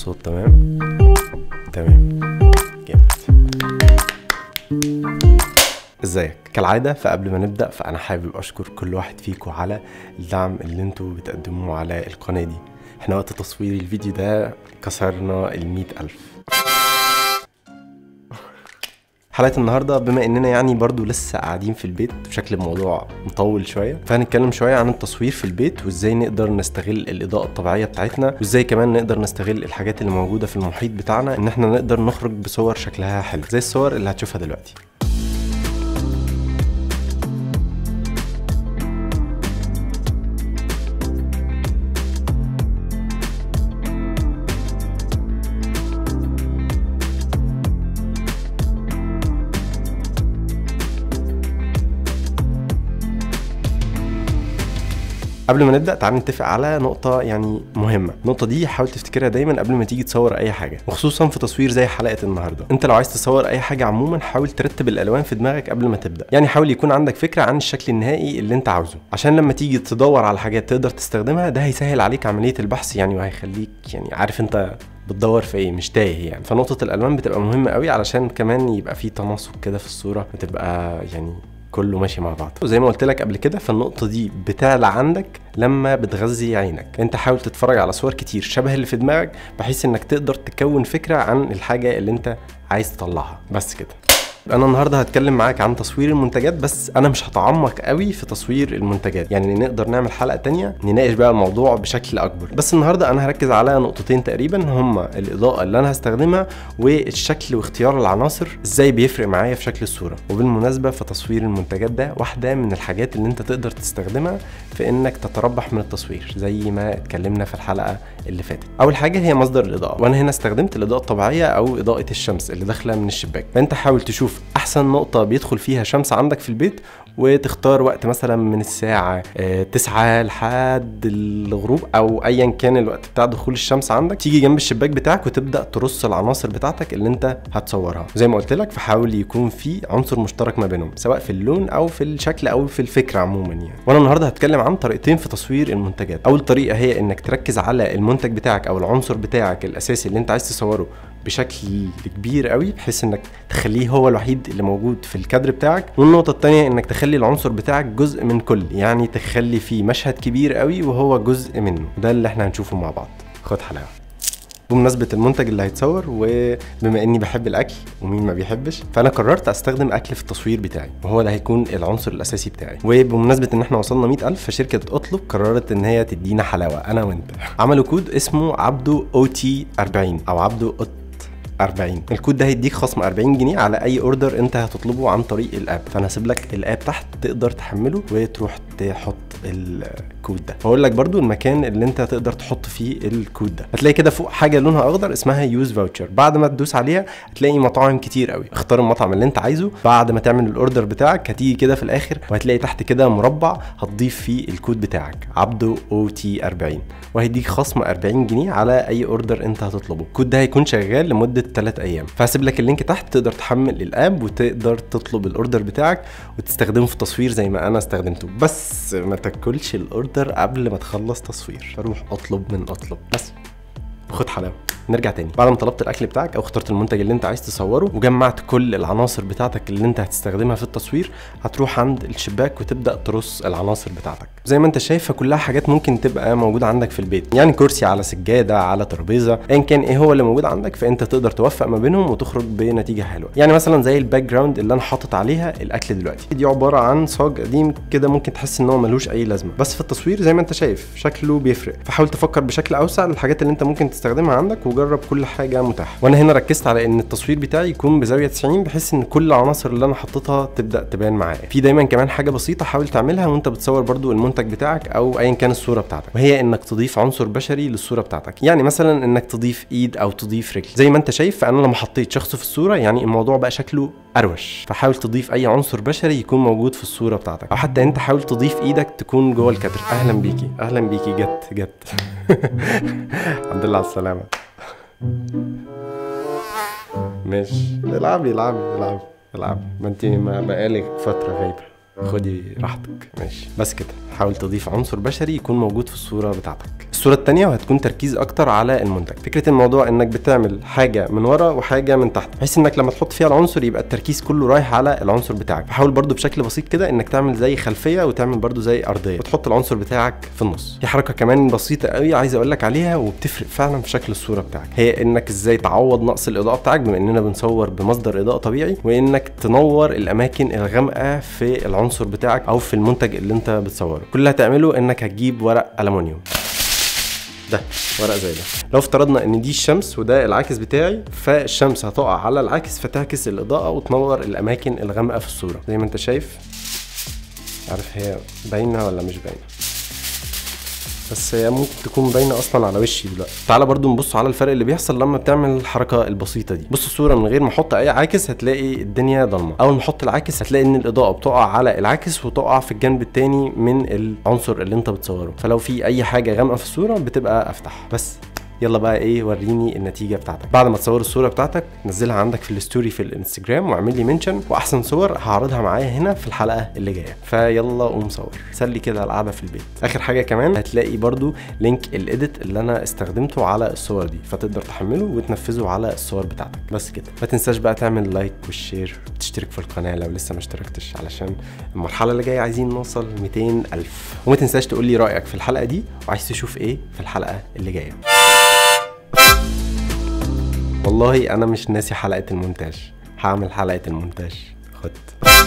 الصوت تمام تمام جامد ازيك كالعادة فقبل ما نبدأ فأنا حابب أشكر كل واحد فيكم على الدعم اللي انتوا بتقدموه على القناة دي احنا وقت تصوير الفيديو ده كسرنا المية ألف حلقة النهاردة بما اننا يعني برضو لسه قاعدين في البيت بشكل الموضوع مطول شوية فهنتكلم شوية عن التصوير في البيت وازاي نقدر نستغل الإضاءة الطبيعية بتاعتنا وازاي كمان نقدر نستغل الحاجات اللي موجودة في المحيط بتاعنا ان احنا نقدر نخرج بصور شكلها حلو زي الصور اللي هتشوفها دلوقتي قبل ما نبدا تعال نتفق على نقطه يعني مهمه النقطه دي حاول تفتكرها دايما قبل ما تيجي تصور اي حاجه وخصوصا في تصوير زي حلقه النهارده انت لو عايز تصور اي حاجه عموما حاول ترتب الالوان في دماغك قبل ما تبدا يعني حاول يكون عندك فكره عن الشكل النهائي اللي انت عاوزه عشان لما تيجي تدور على حاجات تقدر تستخدمها ده هيسهل عليك عمليه البحث يعني وهيخليك يعني عارف انت بتدور في ايه مش تايه يعني فنقطه الالوان بتبقى مهمه قوي علشان كمان يبقى في تناسق كده في الصوره وتبقى يعني كله ماشي مع بعض وزي ما قلت لك قبل كده فالنقطه دي بتعلى عندك لما بتغذي عينك انت حاول تتفرج على صور كتير شبه اللي في دماغك بحيث انك تقدر تكون فكره عن الحاجه اللي انت عايز تطلعها بس كده انا النهارده هتكلم معاك عن تصوير المنتجات بس انا مش هتعمق قوي في تصوير المنتجات يعني نقدر نعمل حلقه تانية نناقش بقى الموضوع بشكل اكبر بس النهارده انا هركز على نقطتين تقريبا هما الاضاءه اللي انا هستخدمها والشكل واختيار العناصر ازاي بيفرق معايا في شكل الصوره وبالمناسبه فتصوير المنتجات ده واحده من الحاجات اللي انت تقدر تستخدمها في انك تتربح من التصوير زي ما اتكلمنا في الحلقه اللي فاتت اول حاجه هي مصدر الاضاءه وانا هنا استخدمت الاضاءه الطبيعيه او اضاءه الشمس اللي داخله من الشباك فانت حاول تشوف احسن نقطه بيدخل فيها شمس عندك في البيت وتختار وقت مثلا من الساعة آه، تسعة لحد الغروب أو أيا كان الوقت بتاع دخول الشمس عندك تيجي جنب الشباك بتاعك وتبدأ ترص العناصر بتاعتك اللي أنت هتصورها زي ما قلت لك فحاول يكون في عنصر مشترك ما بينهم سواء في اللون أو في الشكل أو في الفكرة عموما يعني وأنا النهاردة هتكلم عن طريقتين في تصوير المنتجات أول طريقة هي إنك تركز على المنتج بتاعك أو العنصر بتاعك الأساسي اللي أنت عايز تصوره بشكل كبير قوي بحيث انك تخليه هو الوحيد اللي موجود في الكادر بتاعك والنقطه الثانيه انك تخلي العنصر بتاعك جزء من كل يعني تخلي فيه مشهد كبير قوي وهو جزء منه ده اللي احنا هنشوفه مع بعض خد حلاوه بمناسبة المنتج اللي هيتصور وبما اني بحب الاكل ومين ما بيحبش فانا قررت استخدم اكل في التصوير بتاعي وهو ده هيكون العنصر الاساسي بتاعي وبمناسبة ان احنا وصلنا 100000 فشركة اطلب قررت ان هي تدينا حلاوة انا وانت عملوا كود اسمه عبده او تي 40 او عبده 40 الكود ده هيديك خصم 40 جنيه على اي اوردر انت هتطلبه عن طريق الاب فانا هسيب لك الاب تحت تقدر تحمله وتروح تحط الكود ده هقول لك برضو المكان اللي انت تقدر تحط فيه الكود ده هتلاقي كده فوق حاجه لونها اخضر اسمها يوز فاوتشر بعد ما تدوس عليها هتلاقي مطاعم كتير قوي اختار المطعم اللي انت عايزه بعد ما تعمل الاوردر بتاعك هتيجي كده في الاخر وهتلاقي تحت كده مربع هتضيف فيه الكود بتاعك عبده او تي 40 وهيديك خصم 40 جنيه على اي اوردر انت هتطلبه الكود ده هيكون شغال لمده 3 ايام فهسيب لك اللينك تحت تقدر تحمل الاب وتقدر تطلب الاوردر بتاعك وتستخدمه في التصوير زي ما انا استخدمته بس ما تاكلش الاوردر قبل ما تخلص تصوير فروح اطلب من اطلب بس خد حلاوه نرجع تاني بعد ما طلبت الاكل بتاعك او اخترت المنتج اللي انت عايز تصوره وجمعت كل العناصر بتاعتك اللي انت هتستخدمها في التصوير هتروح عند الشباك وتبدا ترص العناصر بتاعتك زي ما انت شايف فكلها حاجات ممكن تبقى موجوده عندك في البيت يعني كرسي على سجاده على ترابيزه ايا كان ايه هو اللي موجود عندك فانت تقدر توفق ما بينهم وتخرج بنتيجه حلوه يعني مثلا زي الباك جراوند اللي انا حاطط عليها الاكل دلوقتي دي عباره عن صاج قديم كده ممكن تحس ان هو ملوش اي لازمه بس في التصوير زي ما انت شايف شكله بيفرق فحاول تفكر بشكل اوسع للحاجات اللي انت ممكن تستخدمها عندك وجرب كل حاجه متاحه وانا هنا ركزت على ان التصوير بتاعي يكون بزاويه 90 بحيث ان كل العناصر اللي انا حطيتها تبدا تبان معايا في دايما كمان حاجه بسيطه حاول تعملها وانت بتصور برضو المنتج بتاعك او ايا كان الصوره بتاعتك وهي انك تضيف عنصر بشري للصوره بتاعتك يعني مثلا انك تضيف ايد او تضيف رجل زي ما انت شايف فانا لما حطيت شخص في الصوره يعني الموضوع بقى شكله اروش فحاول تضيف اي عنصر بشري يكون موجود في الصوره بتاعتك او حتى انت حاول تضيف ايدك تكون جوه الكادر اهلا بيكي اهلا بيكي جت جت الحمد لله على السلامه ماشي العبي العبي العبي العبي ما انت ما بقالك فتره غايبه خدي راحتك ماشي بس كده حاول تضيف عنصر بشري يكون موجود في الصوره بتاعتك الصوره الثانيه وهتكون تركيز اكتر على المنتج فكره الموضوع انك بتعمل حاجه من ورا وحاجه من تحت بحيث انك لما تحط فيها العنصر يبقى التركيز كله رايح على العنصر بتاعك فحاول برضو بشكل بسيط كده انك تعمل زي خلفيه وتعمل برضو زي ارضيه وتحط العنصر بتاعك في النص في حركه كمان بسيطه قوي عايز اقول لك عليها وبتفرق فعلا في شكل الصوره بتاعك هي انك ازاي تعوض نقص الاضاءه بتاعك بما اننا بنصور بمصدر اضاءه طبيعي وانك تنور الاماكن الغامقه في العنصر بتاعك او في المنتج اللي انت بتصوره كل اللي هتعمله انك هتجيب ورق المونيوم ده ورق زي ده لو افترضنا ان دي الشمس وده العاكس بتاعي فالشمس هتقع على العاكس فتعكس الاضاءه وتنور الاماكن الغامقه في الصوره زي ما انت شايف عارف هي باينه ولا مش باينه بس هي ممكن تكون باينه اصلا على وشي دلوقتي تعالى برضو نبص على الفرق اللي بيحصل لما بتعمل الحركه البسيطه دي بص الصوره من غير ما احط اي عاكس هتلاقي الدنيا ضلمه اول ما احط العاكس هتلاقي ان الاضاءه بتقع على العاكس وتقع في الجنب التاني من العنصر اللي انت بتصوره فلو في اي حاجه غامقه في الصوره بتبقى افتح بس يلا بقى ايه وريني النتيجه بتاعتك بعد ما تصور الصوره بتاعتك نزلها عندك في الستوري في الانستجرام واعمل لي منشن واحسن صور هعرضها معايا هنا في الحلقه اللي جايه فيلا قوم صور سلي كده القعده في البيت اخر حاجه كمان هتلاقي برضو لينك الايديت اللي انا استخدمته على الصور دي فتقدر تحمله وتنفذه على الصور بتاعتك بس كده ما تنساش بقى تعمل لايك والشير وتشترك في القناه لو لسه ما اشتركتش علشان المرحله اللي جايه عايزين نوصل 200 الف وما تنساش تقول لي رايك في الحلقه دي وعايز تشوف ايه في الحلقه اللي جايه والله انا مش ناسي حلقه المونتاج هعمل حلقه المونتاج خد